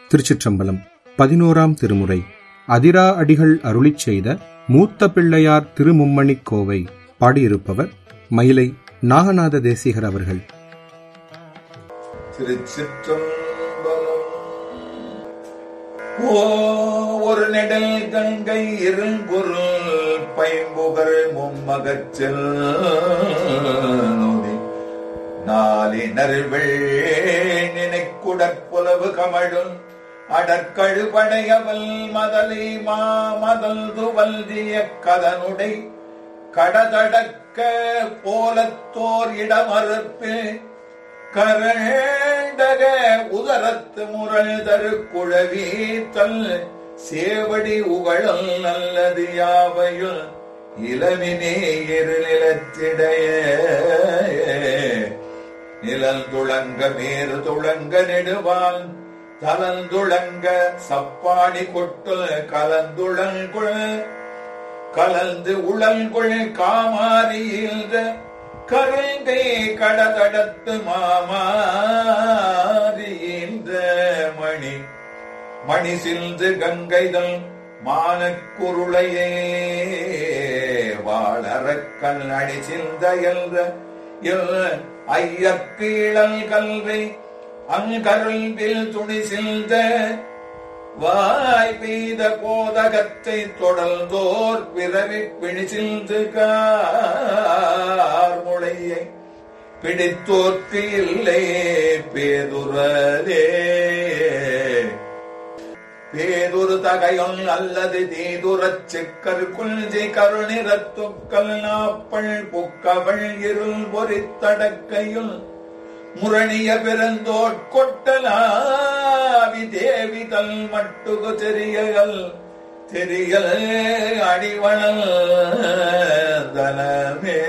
திருச்சிற்றம்பலம் பதினோராம் திருமுறை அதிரா அடிகள் அருளிச் செய்த மூத்த பிள்ளையார் திருமும்மணிக் கோவை பாடியிருப்பவர் மயிலை நாகநாத தேசிகர் அவர்கள் திருச்சிற்றம்பலம் ஓ ஒரு நெடல் கங்கை இருங்குருள் பைம்புகழ் மும்மகச்சல் நொடி நாளினர் நினைக்குடற்புலவு கமழும் அடற்கழு படையவல் மதலை மாமதல் துவல்திய கதனுடை கடதடக்க போலத்தோர் இடமறுப்பில் கரண்டக உதரத்து முரள் தரு குழவீத்தல் சேவடி உகழல் நல்லது யாவையுள் இளவினே இருநிலத்திடைய நிழல் துளங்க மேறு துளங்க நெடுவான் தலந்துளங்க சப்பாடி கொட்டு கலந்துளங்குள் கலந்து உளங்குள் காமாரியில் கருங்கை கடதடத்து மாமாரின்ற மணி மணி சிந்து கங்கைதல் மானக்குருளையே வாழறக்கல் அணி சிந்த என்ற ஐயக்கு இளல் கல்வி அங்கரும்பில் துணி சிந்த வாய் பெய்த போதகத்தை தொடர்ந்தோர் பிறவி பிணிசிந்து கார்முளையை பிடித்தோர்க்கு இல்லை பேதுரதே பேதுரு தகையொன் அல்லது தீதுரச் செக்கர் குல்ஜி கருணிரத்துக்கள் நாப்பள் புக்கவள் இருள் பொறித்தடக்கையுள் முரணிய பிறந்தோட்கொட்டலாவி தேவிதல் மட்டுகு தெரியல் தெரியல் அடிவளல் தனமே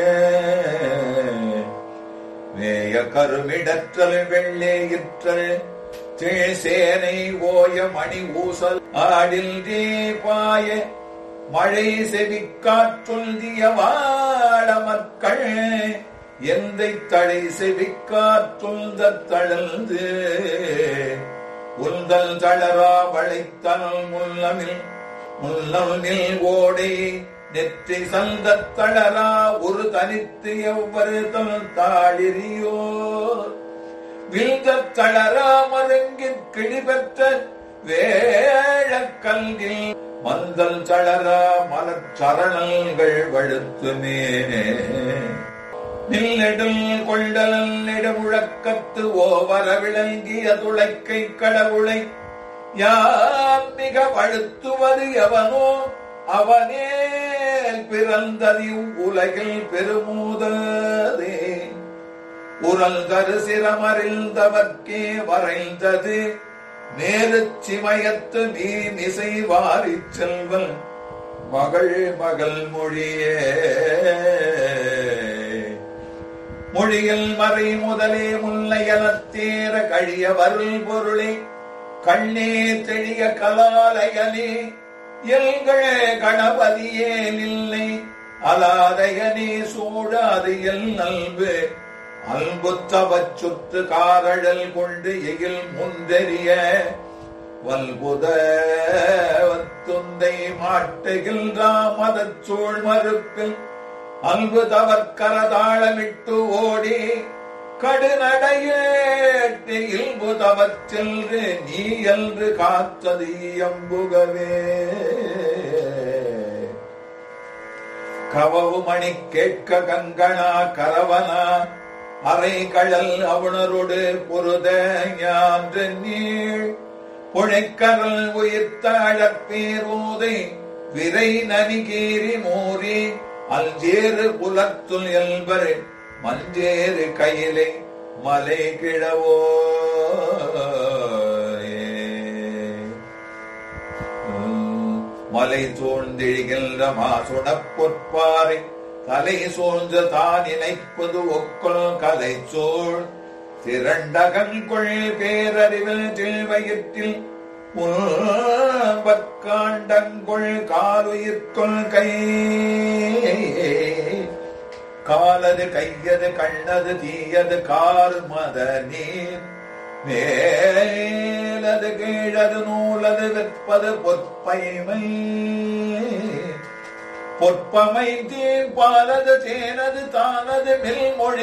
மேய கருமிடற்றல் வெள்ளேயிற்றல் சேனை ஓய மணி ஊசல் ஆடில் பாய மழை செவிக்காற்றுள் தியவாட மக்கள் எந்தை தடை செவிக்காற்றுந்த தழந்து உந்தல் தளரா வளைத்தனல் முள்ளமில் முள்ளமில் ஓடை நெற்றி சந்த தளரா ஒரு தனித்து எவ்வரு தல் தாளிரியோ விழ்ந்த தளரா மருங்கிற் கிழிபெற்ற வேழக்கல்கில் மந்தல் தளரா மலச்சரணல்கள் வழுத்துமே நில்லெடும் கொண்டல் நெடுமுழக்கத்து ஓவர விளங்கிய துளைக்கை கடவுளை யாம் மிக வழுத்துவது எவனோ அவனே பிறந்ததி உலகில் பெருமூததே உரல் தரு சிரமறிந்தவர்க்கே வரைந்தது மேரு சிமயத்து நீ மிசை வாரிச் செல்வன் மகள் மகள் மொழியே மொழியில் மறை முதலே முல்லையலத்தேர கழிய வருள் பொருளே கண்ணே தெளிய கலாலயனே எல்கள் கணபதியே நில்லை அலாதயனே சூழாது எல் நல்பு அல்புத்தவச் சுத்து காரழல் கொண்டு எகில் முந்தெறிய வல்புத துந்தை மாட்டுகின்றா மதச் சூழ் மறுப்பில் அன்பு தவற்கரதாளமிட்டு ஓடி கடுநடையேட்டு இல்பு தவச் சென்று நீ என்று காத்தது எம்புகவே கவவு மணி கேட்க கங்கணா கரவனா அரை கடல் அவுணரோடு பொருத ஞான்று நீள் புழைக்கரல் உயிர்த்த அழப்பேரோதை விரை நனிகேரி மோரி அல்ஜேறு புலத்துல் எல்பர் மஞ்சேறு கையிலை மலை கிழவோ மலை சூழ்ந்திழிகின்ற மாசுடப் பொற்பாறை தலை சூழ்ந்து தான் இணைப்பது ஒக்கொள் கலை சூழ் திரண்டகங்கொள் பேரறிவில் தில்வயிற்றில் காண்டங்கொள் காலுயிர்கொள் கை காலது கையது கண்ணது தீயது கார் மத நீர் மேலது கீழது நூலது விற்பது பொற்பைமை பொற்பமை தீர்ப்பாலது தேனது தானது மெல்மொழி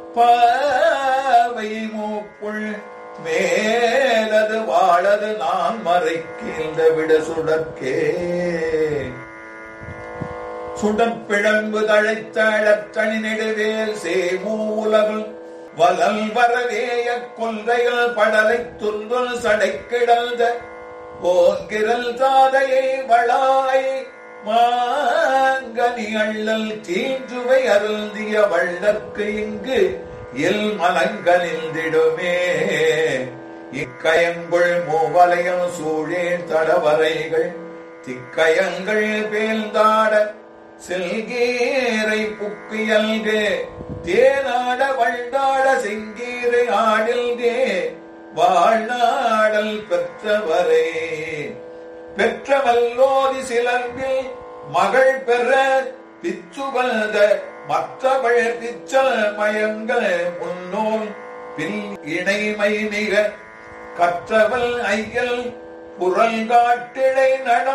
பாவை மூப்புள் மேலது வாழது நான் மறைக்கின்ற விட சுடற்கே சுடற்பிழம்பு தழைத்தழத்தனி நெடுவேல் சேமூலகள் வலல் வரவேய கொன்றைகள் படலை துன்பல் சடைக்கிடந்த ஓங்கிரல் தாதையை வளாய் மாங்கனி அள்ளல் தீஞ்சுவை அருந்திய வள்ளற்கு இங்கு எல் மலங்கனிந்திடுமே இக்கயங்குள் மூவலையும் சூழே தடவரைகள் திக்கயங்கள் பேழ்ந்தாட செல்கீரை புக்கியல்கே தேனாட வண்டாட செங்கீரை ஆடில்கே வாழ்நாடல் பெற்றவரே பெற்றவல்லோதி சிலம்பில் மகள் பெற பிச்சுவல்த மற்றவள் பிச்சல் மயங்கள் முன்னோல் பின் இணைமை மிக கற்றவள் ஐயல் புறல் காட்டிழை நட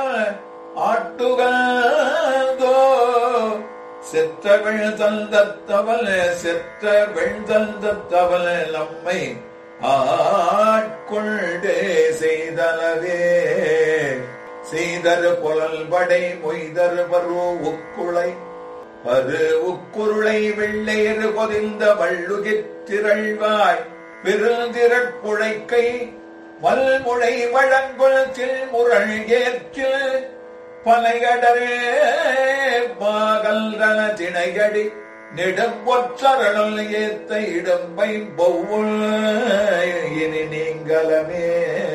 ஆட்டுகதோ செற்றவள் தந்தத்தவள் செற்றவள் தந்தத்தவள் நம்மை ஆட்கொண்டே செய்தனவே செய்தரு புலல்படை மொய்தரு பரு உக்குளை பரு உக்குருளை வெள்ளேறு பொதிந்த வள்ளுகித்திரள்வாய் பெருந்திரட்புழைக்கை வல்முளை வழங்குள் தில்முரள் ஏற்றில் பனையடரே பாகல்தன திணையடி நெடும்பொற்றரணல் ஏத்த இடம்பை பௌவுள் இனி நீங்களமே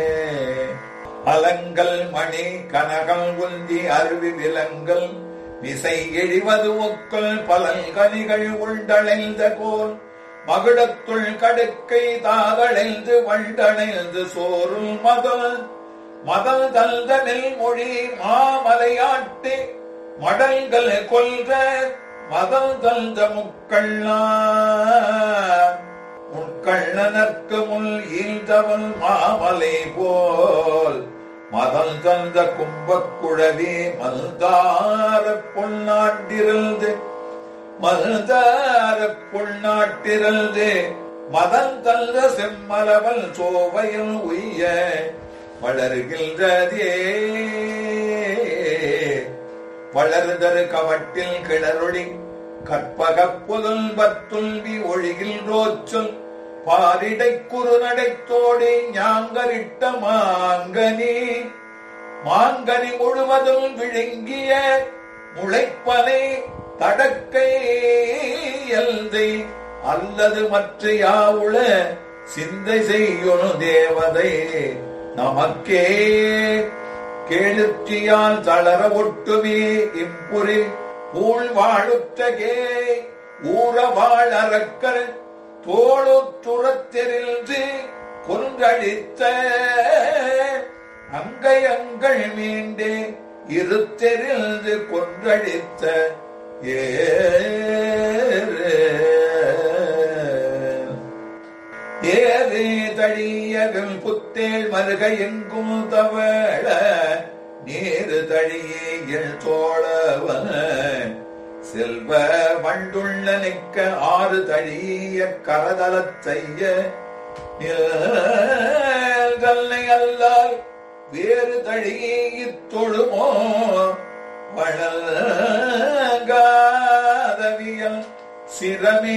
அலங்கல் மணி கனகல் உந்தி அருவி விலங்கல் விசை எழிவது ஒக்கல் பலன்கனிகள் உண்டழைந்த கோல் மகுடத்துள் கடுக்கை தாதழைந்து வண்டணைந்து சோறும் மதல் மதல் தல்த நெல்மொழி மாமலையாட்டி மடல்கள் கொல்ற மதல் தல்த முக்கள்ளா முக்கள்ளனற்கு முள் ஈழ்ந்தவன் மாமலை போல் மதல் தந்த கும்பக்குழவி மல்தார பொன்னாண்டிருந்து மல்தார பொன்னாட்டிருந்து மதல் தந்த செம்மலவல் சோவையில் உய்ய வளர்கின்றதே வளர்தரு கவட்டில் கிளறொளி கற்பகப் புதல்பத்துல்வி ஒழிகில் ரோச்சொல் பாரிடை குறு நடைத்தோடி ஞாங்கரிட்ட மாங்கனி மாங்கனி முழுவதும் விழுங்கிய முளைப்பனை தடக்கை எல்தை அல்லது மற்ற யாவுள சிந்தை செய்யொனு தேவதை நமக்கே கேளுற்றியால் தளர ஒட்டுமே இம்புரி ஊழ் வாழுத்தகே ஊற வாழ் அரக்கர் தோளு துறத்தெரிந்து கொன்றழித்த அங்கையங்கள் மீண்டே இருத்தெரிந்து கொன்றழித்த ஏ ஏறு தழியகம் புத்தேள் மருக எங்கும் தவழ நீரு தழியில் தோழவன் செல்வ வண்டுள்ள நிற்க ஆறு தழிய கரதலத் செய்ய தன்னை அல்லால் வேறு தழியித் தொழுமோ வழங்காதவியல் சிரமே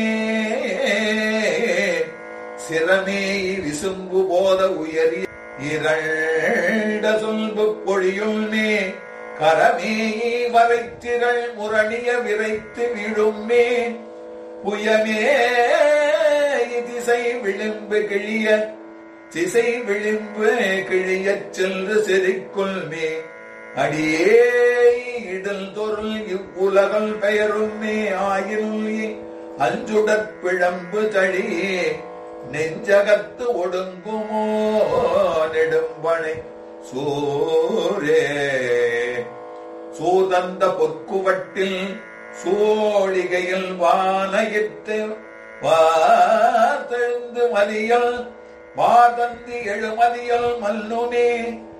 சிரமே விசும்பு போத உயரி இரண்ட சொல்பு பொழியுள்மே கரமே வரைத்திரள் முரணிய விரைத்து விழுமே புயமே திசை விளிம்பு கிழிய திசை விளிம்பு கிழியச் சென்று செறிக்குள்மே அடியே இடல் தொருள் இவ்வுலகல் பெயருமே ஆயினும் அஞ்சுடற் பிழம்பு தழியே நெஞ்சகத்து ஒடுங்குமோ நெடும்பனை சூரே சூதந்த பொற்குவட்டில் சோழிகையில் வானயிட்டு வாத்தெழுந்து மதியல் வாதந்தி எழுமதியல் மல்லுனே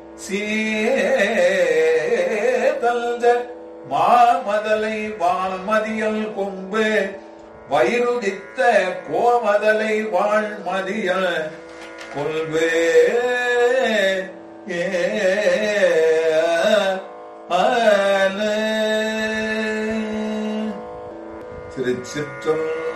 சீதல்த மாமதலை வால்மதியல் கொம்பு வயிறுதித்த கோமதலை வாழ்மதியல் கொள்வே ஏ ஆல. திருச்சிற்றம்பலம்